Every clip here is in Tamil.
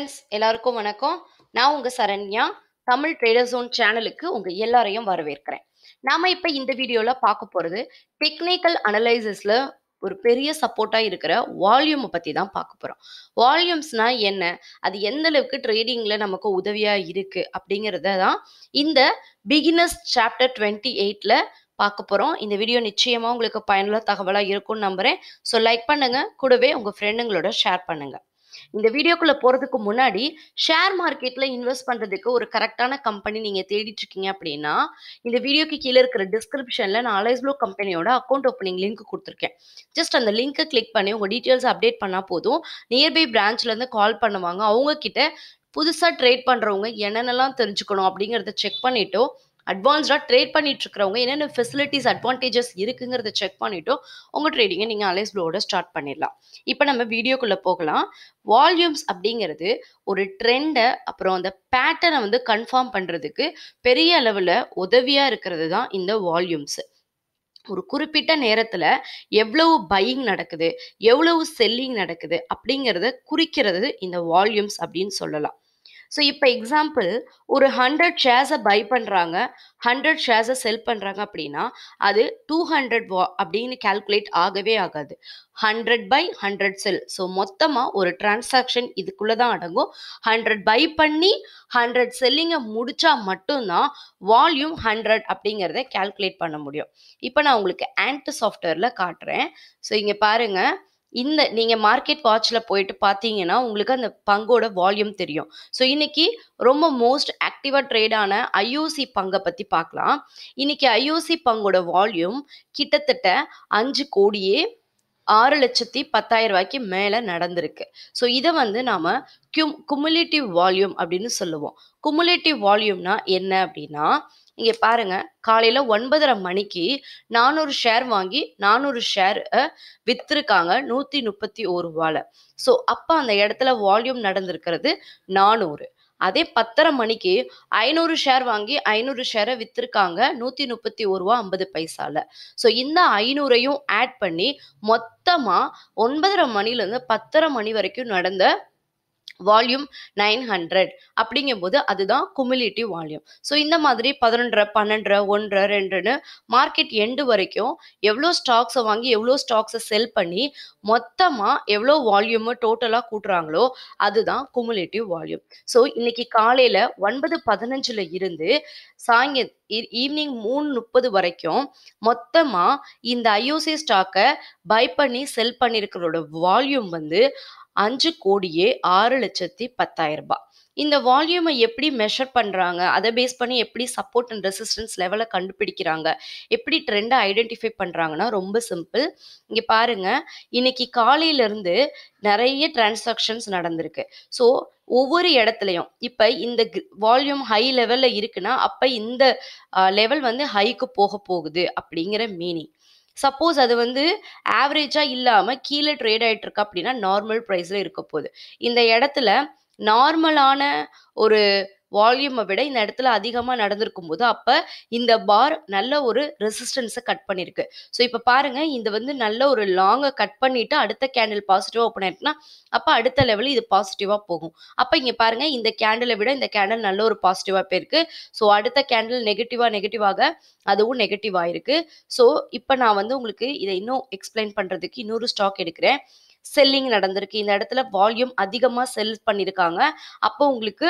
ஃப்ரெண்ட்ஸ் எல்லாருக்கும் வணக்கம் நான் உங்க சரண்யா தமிழ் ட்ரேடர் ஜோன் சேனலுக்கு உங்க எல்லாரையும் வரவேற்கிறேன் நாம இப்ப இந்த வீடியோல பார்க்க போறது டெக்னிக்கல் அனலைசிஸ்ல ஒரு பெரிய சப்போர்ட்டா இருக்கிற வால்யூமை பத்தி தான் பார்க்க போறோம் வால்யூம்ஸ்னா என்ன அது எந்த அளவுக்கு ட்ரேடிங்ல நமக்கு உதவியா இருக்கு அப்படிங்கறத தான் இந்த பிகினர்ஸ் சாப்டர் டுவெண்ட்டி எயிட்ல பார்க்க போறோம் இந்த வீடியோ நிச்சயமா உங்களுக்கு பயனுள்ள தகவலா இருக்கும்னு நம்புறேன் ஸோ லைக் பண்ணுங்க கூடவே உங்க ஃப்ரெண்டுங்களோட ஷேர் பண்ணுங்க இந்த வீடியோக்குள்ள போறதுக்கு முன்னாடி ஷேர் மார்க்கெட்ல இன்வெஸ்ட் பண்றதுக்கு ஒரு கரெக்டான கம்பெனி நீங்க தேடிட்டு இருக்கீங்க அப்படின்னா இந்த வீடியோக்கு கீழே இருக்கிற டிஸ்கிரிப்ஷன்ல நான் அலைஸ் ப்ளூ கம்பெனியோட அக்கௌண்ட் ஓப்பனிங் லிங்க் கொடுத்துருக்கேன் ஜஸ்ட் அந்த லிங்கை கிளிக் பண்ணி உங்க டீட்டெயில்ஸ் அப்டேட் பண்ணா போதும் நியர்பை பிரான்ச்ல இருந்து கால் பண்ணுவாங்க அவங்க கிட்ட புதுசா ட்ரேட் பண்றவங்க என்னென்னலாம் தெரிஞ்சுக்கணும் அப்படிங்கறத செக் பண்ணிட்டோ அட்வான்ஸ்டாக ட்ரேட் பண்ணிட்டு இருக்கிறவங்க என்னென்ன ஃபெசிலிட்டிஸ் அட்வான்டேஜஸ் இருக்குங்கிறத செக் பண்ணிட்டோ உங்கள் ட்ரேடிங்கை நீங்கள் அலைஸ் ப்ளூவோட ஸ்டார்ட் பண்ணிடலாம் இப்போ நம்ம வீடியோக்குள்ளே போகலாம் வால்யூம்ஸ் அப்படிங்கிறது ஒரு ட்ரெண்டை அப்புறம் அந்த பேட்டர்னை வந்து கன்ஃபார்ம் பண்ணுறதுக்கு பெரிய அளவில் உதவியாக இருக்கிறது தான் இந்த வால்யூம்ஸ் ஒரு குறிப்பிட்ட நேரத்தில் எவ்வளவு பையிங் நடக்குது எவ்வளவு செல்லிங் நடக்குது அப்படிங்கிறத குறிக்கிறது இந்த வால்யூம்ஸ் அப்படின்னு சொல்லலாம் ஸோ இப்போ எக்ஸாம்பிள் ஒரு ஹண்ட்ரட் ஷேர்ஸை பை பண்ணுறாங்க ஹண்ட்ரட் ஷேர்ஸை செல் பண்ணுறாங்க அப்படின்னா அது டூ ஹண்ட்ரட் வா அப்படின்னு கால்குலேட் ஆகவே ஆகாது hundred buy hundred sell so மொத்தமாக ஒரு டிரான்சாக்ஷன் இதுக்குள்ளே தான் அடங்கும் ஹண்ட்ரட் பை பண்ணி ஹண்ட்ரட் செல்லிங்கை முடிச்சா மட்டும்தான் வால்யூம் ஹண்ட்ரட் அப்படிங்கிறத கால்குலேட் பண்ண முடியும் இப்போ நான் உங்களுக்கு ஆன்ட் சாஃப்ட்வேரில் காட்டுறேன் ஸோ இங்கே பாருங்கள் இந்த நீங்கள் மார்க்கெட் வாட்சில் போயிட்டு பார்த்தீங்கன்னா உங்களுக்கு அந்த பங்கோட வால்யூம் தெரியும் ஸோ இன்னைக்கு ரொம்ப மோஸ்ட் ஆக்டிவாக ட்ரேடான ஐஓசி பங்கை பற்றி பார்க்கலாம் இன்னைக்கு ஐஓசி பங்கோட வால்யூம் கிட்டத்தட்ட அஞ்சு கோடியே ஆறு லட்சத்தி பத்தாயிரம் ரூபாய்க்கு மேலே நடந்திருக்கு ஸோ இதை வந்து நாம் கியூம் குமுலேட்டிவ் வால்யூம் அப்படின்னு சொல்லுவோம் குமுலேட்டிவ் வால்யூம்னா என்ன அப்படின்னா இங்கே பாருங்க காலையில் ஒன்பதரை மணிக்கு நானூறு ஷேர் வாங்கி நானூறு ஷேர் விற்றுருக்காங்க நூற்றி முப்பத்தி ஒரு ரூபால ஸோ அப்போ அந்த இடத்துல வால்யூம் நடந்திருக்கிறது நானூறு அதே பத்தரை மணிக்கு ஐநூறு ஷேர் வாங்கி ஐநூறு ஷேரை விற்றுருக்காங்க நூற்றி முப்பத்தி ஒரு ரூபா ஐம்பது பைசால ஸோ இந்த ஐநூறையும் ஆட் பண்ணி மொத்தமாக ஒன்பதரை மணிலேருந்து பத்தரை மணி வரைக்கும் நடந்த வால்யூம் நைன் ஹண்ட்ரட் அப்படிங்கும்போது அதுதான் குமுலேட்டிவ் வால்யூம் ஸோ இந்த மாதிரி பதினொன்றரை பன்னெண்டரை ஒன்றரை ரெண்டுன்னு மார்க்கெட் எண்டு வரைக்கும் எவ்வளோ ஸ்டாக்ஸை வாங்கி எவ்வளோ ஸ்டாக்ஸை செல் பண்ணி மொத்தமாக எவ்வளோ வால்யூமு டோட்டலாக கூட்டுறாங்களோ அதுதான் குமுலேட்டிவ் வால்யூம் ஸோ இன்னைக்கு காலையில் ஒன்பது பதினஞ்சில் இருந்து சாயங்க ஈவினிங் மூணு முப்பது வரைக்கும் மொத்தமாக இந்த ஐஓசி ஸ்டாக்கை பை பண்ணி செல் பண்ணியிருக்கிறோட வால்யூம் வந்து அஞ்சு கோடியே ஆறு லட்சத்தி பத்தாயிரம் ரூபாய் இந்த வால்யூமை எப்படி மெஷர் பண்ணுறாங்க அதை பேஸ் பண்ணி எப்படி சப்போர்ட் அண்ட் ரெசிஸ்டன்ஸ் லெவலை கண்டுபிடிக்கிறாங்க எப்படி ட்ரெண்டை ஐடென்டிஃபை பண்ணுறாங்கன்னா ரொம்ப சிம்பிள் இங்கே பாருங்க இன்னைக்கு காலையிலேருந்து நிறைய டிரான்சாக்ஷன்ஸ் நடந்திருக்கு ஸோ ஒவ்வொரு இடத்துலையும் இப்போ இந்த வால்யூம் ஹை லெவலில் இருக்குன்னா அப்போ இந்த லெவல் வந்து ஹைக்கு போக போகுது அப்படிங்கிற மீனிங் சப்போஸ் அது வந்து ஆவரேஜாக இல்லாமல் கீழே ட்ரேட் ஆகிட்டு இருக்கு அப்படின்னா நார்மல் ப்ரைஸில் இருக்க போகுது இந்த இடத்துல நார்மலான ஒரு வால்யூமை விட இந்த இடத்துல அதிகமாக நடந்திருக்கும் போது அப்போ இந்த பார் நல்ல ஒரு ரெசிஸ்டன்ஸை கட் பண்ணியிருக்கு ஸோ இப்போ பாருங்க இந்த வந்து நல்ல ஒரு லாங்கை கட் பண்ணிட்டு அடுத்த கேண்டில் பாசிட்டிவாக ஓப்பன் ஆயிருக்குன்னா அப்போ அடுத்த லெவலில் இது பாசிட்டிவாக போகும் அப்போ இங்கே பாருங்க இந்த கேண்டிலை விட இந்த கேண்டில் நல்ல ஒரு பாசிட்டிவாக போயிருக்கு ஸோ அடுத்த கேண்டில் நெகட்டிவாக நெகட்டிவாக அதுவும் நெகட்டிவ் ஆயிருக்கு ஸோ இப்போ நான் வந்து உங்களுக்கு இதை இன்னும் எக்ஸ்பிளைன் பண்ணுறதுக்கு இன்னொரு ஸ்டாக் எடுக்கிறேன் செல்லிங் நடந்திருக்கு இந்த இடத்துல வால்யூம் அதிகமாக செல் பண்ணியிருக்காங்க அப்போ உங்களுக்கு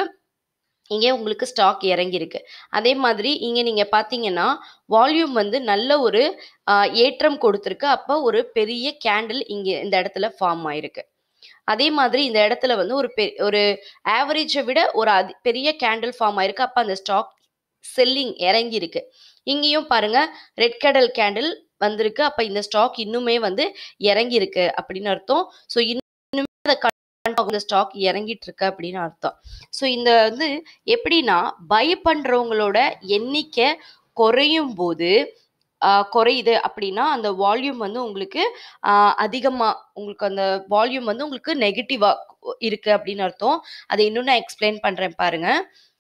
இங்கே உங்களுக்கு ஸ்டாக் இறங்கியிருக்கு அதே மாதிரி இங்கே நீங்கள் பார்த்தீங்கன்னா வால்யூம் வந்து நல்ல ஒரு ஏற்றம் கொடுத்துருக்கு அப்போ ஒரு பெரிய கேண்டில் இங்கே இந்த இடத்துல ஃபார்ம் ஆயிருக்கு அதே மாதிரி இந்த இடத்துல வந்து ஒரு பெ ஒரு ஆவரேஜை விட ஒரு அதி பெரிய கேண்டில் ஃபார்ம் ஆயிருக்கு அப்போ அந்த ஸ்டாக் செல்லிங் இறங்கியிருக்கு இங்கேயும் பாருங்க ரெட் கடல் கேண்டில் வந்திருக்கு அப்போ இந்த ஸ்டாக் இன்னுமே வந்து இறங்கியிருக்கு அப்படின்னு அர்த்தம் ஸோ இன்னுமே அதை இந்த ஸ்டாக் இறங்கிட்டு இருக்கு அப்படின்னு அர்த்தம் ஸோ இந்த வந்து எப்படின்னா பை பண்றவங்களோட எண்ணிக்கை குறையும் போது குறையுது அப்படின்னா அந்த வால்யூம் வந்து உங்களுக்கு அதிகமாக உங்களுக்கு அந்த வால்யூம் வந்து உங்களுக்கு நெகட்டிவாக இருக்கு அப்படின்னு அர்த்தம் அதை இன்னும் நான் எக்ஸ்பிளைன் பண்ணுறேன் பாருங்க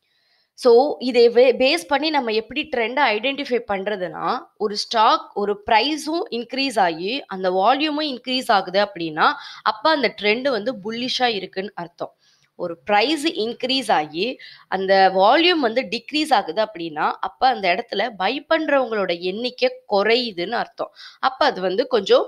ஸோ இதை பேஸ் பண்ணி நம்ம எப்படி ட்ரெண்டை ஐடென்டிஃபை பண்ணுறதுனா ஒரு ஸ்டாக் ஒரு ப்ரைஸும் இன்க்ரீஸ் ஆகி அந்த வால்யூமும் இன்க்ரீஸ் ஆகுது அப்படின்னா அப்போ அந்த ட்ரெண்டு வந்து புல்லிஷாக இருக்குன்னு அர்த்தம் ஒரு ப்ரைஸ் இன்க்ரீஸ் ஆகி அந்த வால்யூம் வந்து டிக்ரீஸ் ஆகுது அப்படின்னா அப்போ அந்த இடத்துல பை பண்ணுறவங்களோட எண்ணிக்கை குறையுதுன்னு அர்த்தம் அப்போ அது வந்து கொஞ்சம்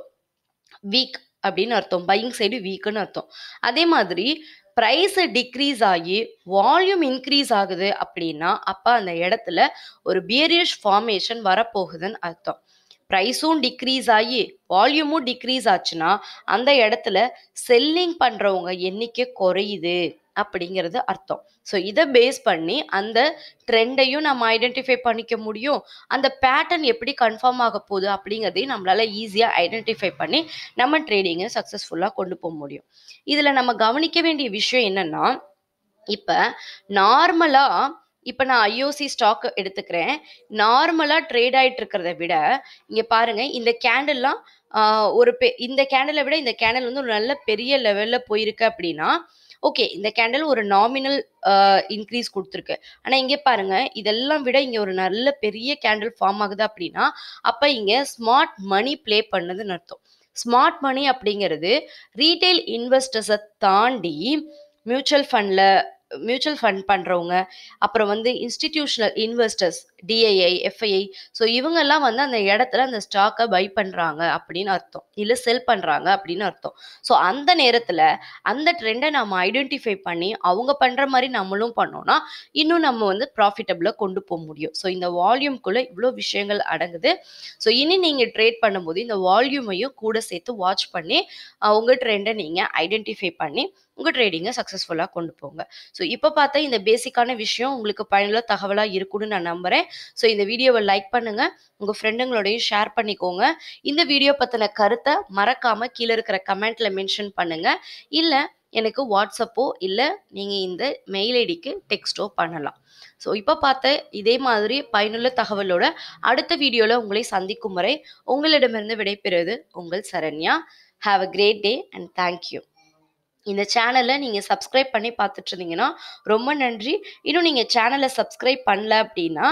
வீக் அப்படின்னு அர்த்தம் பையிங் சைடு வீக்குன்னு அர்த்தம் அதே மாதிரி ப்ரைஸ் டிக்ரீஸ் ஆகி வால்யூம் இன்க்ரீஸ் ஆகுது அப்படின்னா அப்போ அந்த இடத்துல ஒரு பியரிஷ் ஃபார்மேஷன் வரப்போகுதுன்னு அர்த்தம் ப்ரைஸும் டிக்ரீஸ் ஆகி வால்யூமும் டிக்ரீஸ் ஆச்சுன்னா அந்த இடத்துல செல்லிங் பண்ணுறவங்க எண்ணிக்கை குறையுது அப்படிங்கிறது அர்த்தம் ஸோ இதை பேஸ் பண்ணி அந்த ட்ரெண்டையும் நம்ம ஐடென்டிஃபை பண்ணிக்க முடியும் அந்த பேட்டர்ன் எப்படி கன்ஃபார்ம் ஆக போகுது அப்படிங்கிறதையும் நம்மளால ஈஸியாக ஐடென்டிஃபை பண்ணி நம்ம ட்ரேடிங்கை சக்ஸஸ்ஃபுல்லாக கொண்டு போக முடியும் இதில் நம்ம கவனிக்க வேண்டிய விஷயம் என்னன்னா இப்போ நார்மலாக இப்போ நான் ஐஓசி ஸ்டாக் எடுத்துக்கிறேன் நார்மலாக ட்ரேட் ஆகிட்டு இருக்கிறத விட இங்கே பாருங்க இந்த கேண்டில்லாம் ஒரு பெ இந்த கேண்டலை விட இந்த கேண்டில் வந்து ஒரு நல்ல பெரிய லெவலில் போயிருக்கு அப்படின்னா ஓகே இந்த கேண்டில் ஒரு நாமினல் இன்க்ரீஸ் கொடுத்துருக்கு ஆனால் இங்கே பாருங்க இதெல்லாம் விட இங்கே ஒரு நல்ல பெரிய கேண்டில் ஃபார்ம் ஆகுது அப்படின்னா அப்போ இங்கே ஸ்மார்ட் மணி ப்ளே பண்ணுதுன்னு அர்த்தம் ஸ்மார்ட் மணி அப்படிங்கிறது ரீட்டைல் இன்வெஸ்டர்ஸை தாண்டி மியூச்சுவல் ஃபண்டில் மியூச்சுவல் ஃபண்ட் பண்ணுறவங்க அப்புறம் வந்து institutional investors DII FII so இவங்கெல்லாம் வந்து அந்த இடத்துல அந்த ஸ்டாக்கை பை பண்ணுறாங்க அப்படின்னு அர்த்தம் இல்லை செல் பண்ணுறாங்க அப்படின்னு அர்த்தம் ஸோ அந்த நேரத்தில் அந்த ட்ரெண்டை நம்ம ஐடென்டிஃபை பண்ணி அவங்க பண்ணுற மாதிரி நம்மளும் பண்ணோம்னா இன்னும் நம்ம வந்து ப்ராஃபிட்டபிளாக கொண்டு போக முடியும் ஸோ இந்த வால்யூம்குள்ளே இவ்வளோ விஷயங்கள் அடங்குது ஸோ இனி நீங்கள் ட்ரேட் பண்ணும்போது இந்த வால்யூமையும் கூட சேர்த்து வாட்ச் பண்ணி உங்கள் ட்ரெண்டை நீங்கள் ஐடென்டிஃபை பண்ணி உங்கள் ட்ரேடிங்கை சக்ஸஸ்ஃபுல்லாக கொண்டு போங்க ஸோ இப்போ பார்த்தா இந்த பேசிக்கான விஷயம் உங்களுக்கு பயனுள்ள தகவலாக இருக்கும்னு நான் நம்புகிறேன் ஸோ இந்த வீடியோவை லைக் பண்ணுங்கள் உங்கள் ஃப்ரெண்டுங்களோடையும் ஷேர் பண்ணிக்கோங்க இந்த வீடியோ பற்றின கருத்தை மறக்காமல் கீழே இருக்கிற கமெண்ட்டில் மென்ஷன் பண்ணுங்கள் இல்லை எனக்கு வாட்ஸ்அப்போ இல்லை நீங்கள் இந்த மெயில் ஐடிக்கு டெக்ஸ்ட்டோ பண்ணலாம் ஸோ இப்போ பார்த்த இதே மாதிரி பயனுள்ள தகவலோட அடுத்த வீடியோவில் உங்களை சந்திக்கும் வரை உங்களிடமிருந்து விடைபெறுவது உங்கள் Saranya have a great day and thank you இந்த சேனலை நீங்கள் சப்ஸ்கிரைப் பண்ணி பார்த்துட்டு இருந்தீங்கன்னா ரொம்ப நன்றி இன்னும் நீங்கள் சேனலை சப்ஸ்கிரைப் பண்ணல அப்படின்னா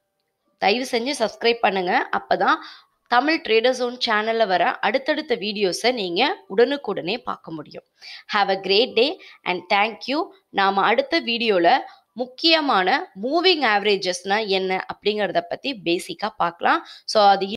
தயவு செஞ்சு சப்ஸ்கிரைப் பண்ணுங்கள் அப்போ தான் தமிழ் ட்ரேடர் ஜோன் சேனலில் வர அடுத்தடுத்த வீடியோஸை நீங்கள் உடனுக்குடனே பார்க்க முடியும் have a great day and thank you நாம் அடுத்த வீடியோவில் முக்கியமான மூவிங் ஆவரேஜஸ்னால் என்ன அப்படிங்கிறத பற்றி பேசிக்காக பார்க்கலாம் ஸோ அது